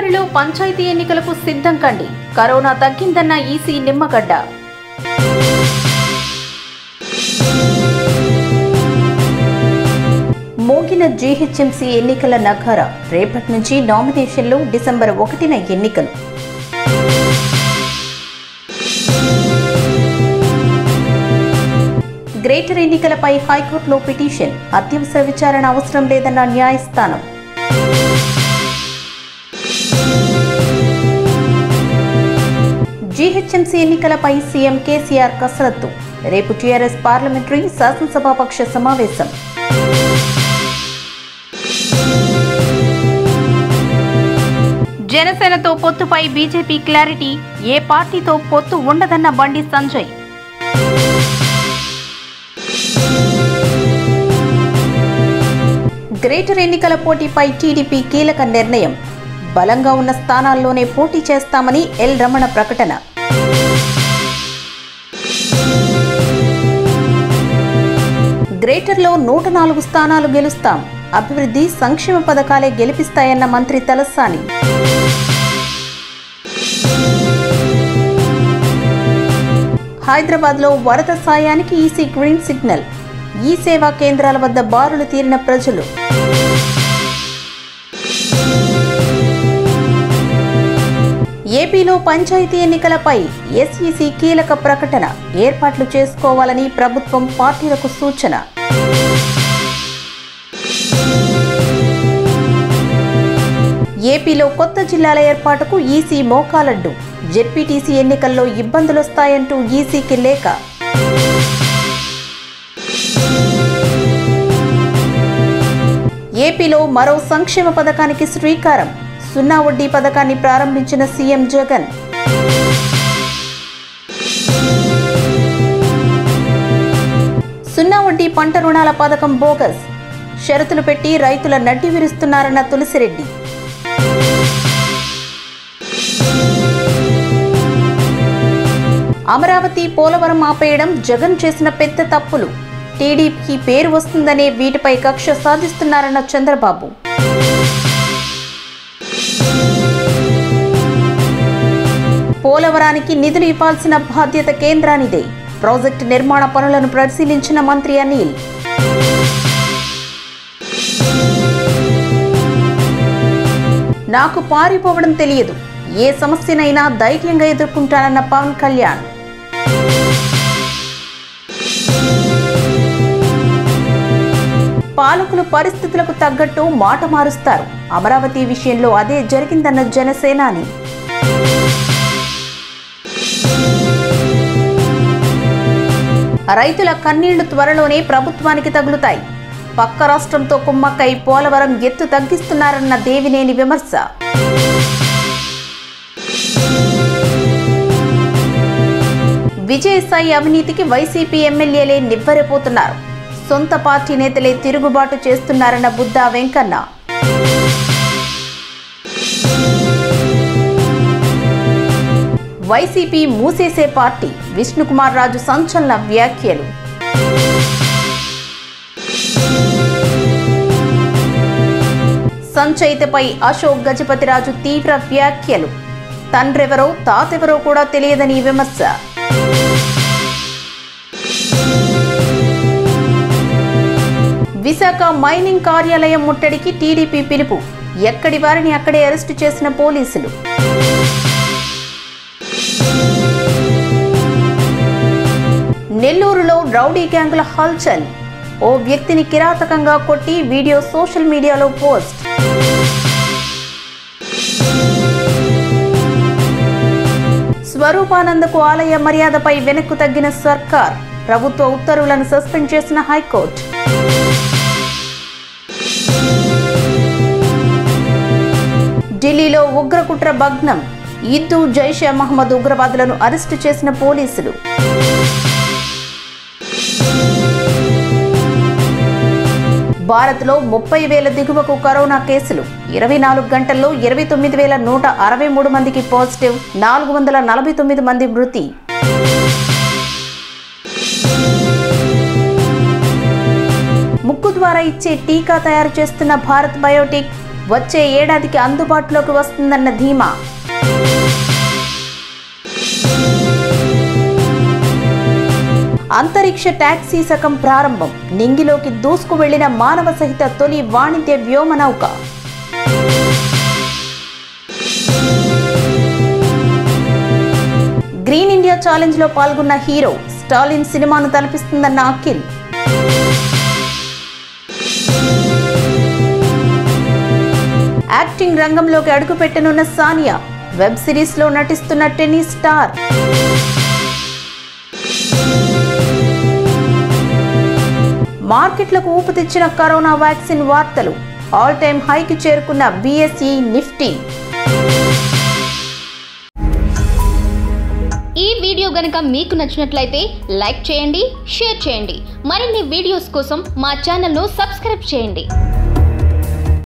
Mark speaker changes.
Speaker 1: జనవరిలో పంచాయతీ ఎన్నికలకు సిద్ధం కండి కరోనా తగ్గిందన్న ఈసీ నిమ్మగడ్డ మోగిన జీహెచ్ఎంసీ ఎన్నికల నగార రేపటి నుంచి నామినేషన్లు డిసెంబర్ ఒకటిన ఎన్నికలు గ్రేటర్ ఎన్నికలపై హైకోర్టులో పిటిషన్ అత్యవసర విచారణ అవసరం లేదన్న న్యాయస్థానం జీహెచ్ఎంసీ ఎన్నికలపై సీఎం కేసీఆర్ కసరత్తు రేపు టీఆర్ఎస్ పార్లమెంటరీ శాసనసభాపక్ష సమావేశం జనసేనతో పొత్తుపై బీజేపీ క్లారిటీ ఏ పార్టీతో పొత్తు ఉండదన్న బండి సంజయ్ గ్రేటర్ ఎన్నికల పోటీపై టీడీపీ కీలక నిర్ణయం బలంగా ఉన్న స్థానాల్లోనే పోటీ చేస్తామని ఎల్ రమణ ప్రకటన గ్రేటర్లో నూట నాలుగు స్థానాలు గెలుస్తాం అభివృద్ధి సంక్షేమ పథకాలే గెలిపిస్తాయన్న మంత్రి తలసాని హైదరాబాద్లో వరద సాయానికి ఈసీ గ్రీన్ సిగ్నల్ ఈ సేవా కేంద్రాల వద్ద బారులు తీరిన ప్రజలు ఏపీలో పంచాయతీ ఎన్నికలపై ఎస్ఈసీ కీలక ప్రకటన ఏర్పాట్లు చేసుకోవాలని ప్రభుత్వం పార్టీలకు సూచన ఏపీలో కొత్త జిల్లాల ఏర్పాటుకు ఈసీ మోకాలడ్డు జెడ్పీటీసీ ఎన్నికల్లో ఇబ్బందులొస్తాయంటూ ఈసీకి లేఖ ఏపీలో మరో సంక్షేమ పథకానికి శ్రీకారం సున్నా వడ్డీ పథకాన్ని ప్రారంభించిన సీఎం జగన్ సున్నా వడ్డీ పంట రుణాల పథకం బోగస్ షరతులు పెట్టి రైతుల నడ్డి విరుస్తున్నారన్న తులసిరెడ్డి అమరావతి పోలవరం ఆపేయడం జగన్ చేసిన పెద్ద తప్పులు టీడీపీకి పేరు వస్తుందనే వీటిపై కక్ష సాధిస్తున్నారన్న చంద్రబాబు పోలవరానికి నిధులు ఇవ్వాల్సిన బాధ్యత కేంద్రానిదే ప్రాజెక్టు నిర్మాణ పనులను పరిశీలించిన మంత్రి అనిల్ నాకు పారిపోవడం తెలియదు ఏ సమస్యనైనా ధైర్యంగా ఎదుర్కొంటానన్న పవన్ కళ్యాణ్ పాలకులు పరిస్థితులకు తగ్గట్టు మాట మారుస్తారు అమరావతి విషయంలో అదే జరిగిందన్న జనసేనాని రైతుల కన్నీళ్లు త్వరలోనే ప్రభుత్వానికి తగులుతాయి పక్క రాష్ట్రంతో కుమ్మక్కై పోలవరం ఎత్తు తగ్గిస్తున్నారన్న దేవినేని విమర్శ విజయసాయి అవినీతికి వైసీపీ ఎమ్మెల్యేలే నివ్వెరపోతున్నారు సొంత పార్టీ నేతలే తిరుగుబాటు చేస్తున్నారన్న బుద్దా వెంకన్న వైసీపీ మూసేసే పార్టీ విష్ణుకుమార్ రాజు సంచలన వ్యాఖ్యలు సంచయితపై అశోక్ గజపతిరాజు తీవ్ర వ్యాఖ్యలు తండ్రెవరో తాతెవరో కూడా తెలియదని విమర్శ విశాఖ మైనింగ్ కార్యాలయం ముట్టడికి టీడీపీ పిలుపు ఎక్కడి వారిని అక్కడే అరెస్టు చేసిన పోలీసులు నెల్లూరులో రౌడీ గ్యాంగుల హల్చల్ ఓ వ్యక్తిని కిరాతకంగా కొట్టి వీడియో సోషల్ మీడియాలో పోస్ట్ స్వరూపానందకు ఆలయ మర్యాదపై వెనక్కు తగ్గిన సర్కార్ ప్రభుత్వ ఉత్తర్వులను సస్పెండ్ చేసిన హైకోర్టు ఢిల్లీలో ఉగ్రకుట్ర భగ్నం ఈద్దు జైషే మహమ్మద్ ఉగ్రవాదులను అరెస్టు చేసిన పోలీసులు భారత్లో ముప్పై వేల దిగువకు కరోనా కేసులు ఇరవై నాలుగు గంటల్లో ఇరవై తొమ్మిది వేల నూట అరవై మూడు మందికి పాజిటివ్ నాలుగు వందల నలభై తొమ్మిది మంది మృతి ముక్కు ద్వారా ఇచ్చే టీకా తయారు చేస్తున్న భారత్ బయోటిక్ వచ్చే ఏడాదికి అందుబాటులోకి వస్తుందన్న ధీమా అంతరిక్ష టాక్సీ శకం ప్రారంభం నింగిలోకి దూసుకు వెళ్లిన మానవ సహిత తొలి వాణిజ్య వ్యోమనౌక గ్రీన్ ఇండియా ఛాలెంజ్ లో పాల్గొన్న హీరో స్టాలిన్ సినిమాను తలపిస్తుందన్న అఖిల్ యాక్టింగ్ రంగంలోకి అడుగుపెట్టనున్న సానియా వెబ్ సిరీస్ లో నటిస్తున్న టెన్నిస్ స్టార్ మార్కెట్లకు ఊపు తెచ్చిన కరోనా వ్యాక్సిన్ వార్తలు ఆల్ టైమ్ హైకి చేరుకున్న బీఎస్ఈ నిఫ్టీ
Speaker 2: ఈ వీడియో గనుక మీకు నచ్చినట్లయితే లైక్ చేయండి షేర్ చేయండి మరిన్ని వీడియోస్ కోసం మా ఛానల్ను సబ్స్క్రైబ్ చేయండి